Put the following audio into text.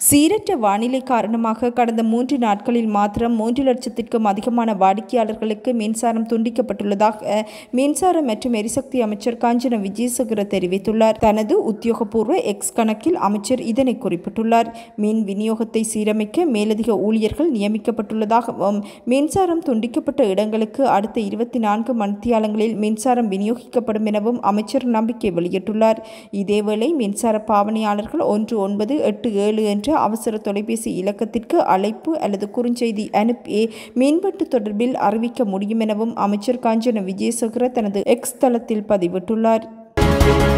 சீரற்ற வானிலை காரணமாக கடந்த மூன்று நாட்களில் மாத்திரம் மூன்று லட்சத்திற்கும் அதிகமான வாடிக்கையாளர்களுக்கு மின்சாரம் துண்டிக்கப்பட்டுள்ளதாக மின்சார மற்றும் எரிசக்தி அமைச்சர் காஞ்சன விஜயசேகர தெரிவித்துள்ளார் தனது உத்தியோகபூர்வ எக்ஸ் கணக்கில் அமைச்சர் இதனை குறிப்பிட்டுள்ளார் மின் விநியோகத்தை சீரமைக்க மேலதிக ஊழியர்கள் நியமிக்கப்பட்டுள்ளதாகவும் மின்சாரம் துண்டிக்கப்பட்ட இடங்களுக்கு அடுத்த இருபத்தி நான்கு மணித்தியாலங்களில் மின்சாரம் விநியோகிக்கப்படும் எனவும் அமைச்சர் நம்பிக்கை வெளியிட்டுள்ளார் இதேவேளை மின்சார பாவனையாளர்கள் ஒன்று ஒன்பது எட்டு ஏழு என்ற அவசர தொலைபேசி இலக்கத்திற்கு அழைப்பு அல்லது குறுஞ்செய்தி அனுப்பி மின்வெட்டு தொடர்பில் அறிவிக்க முடியும் எனவும் அமைச்சர் காஞ்சன விஜயசேகர தனது எக்ஸ் தளத்தில் பதிவிட்டுள்ளார்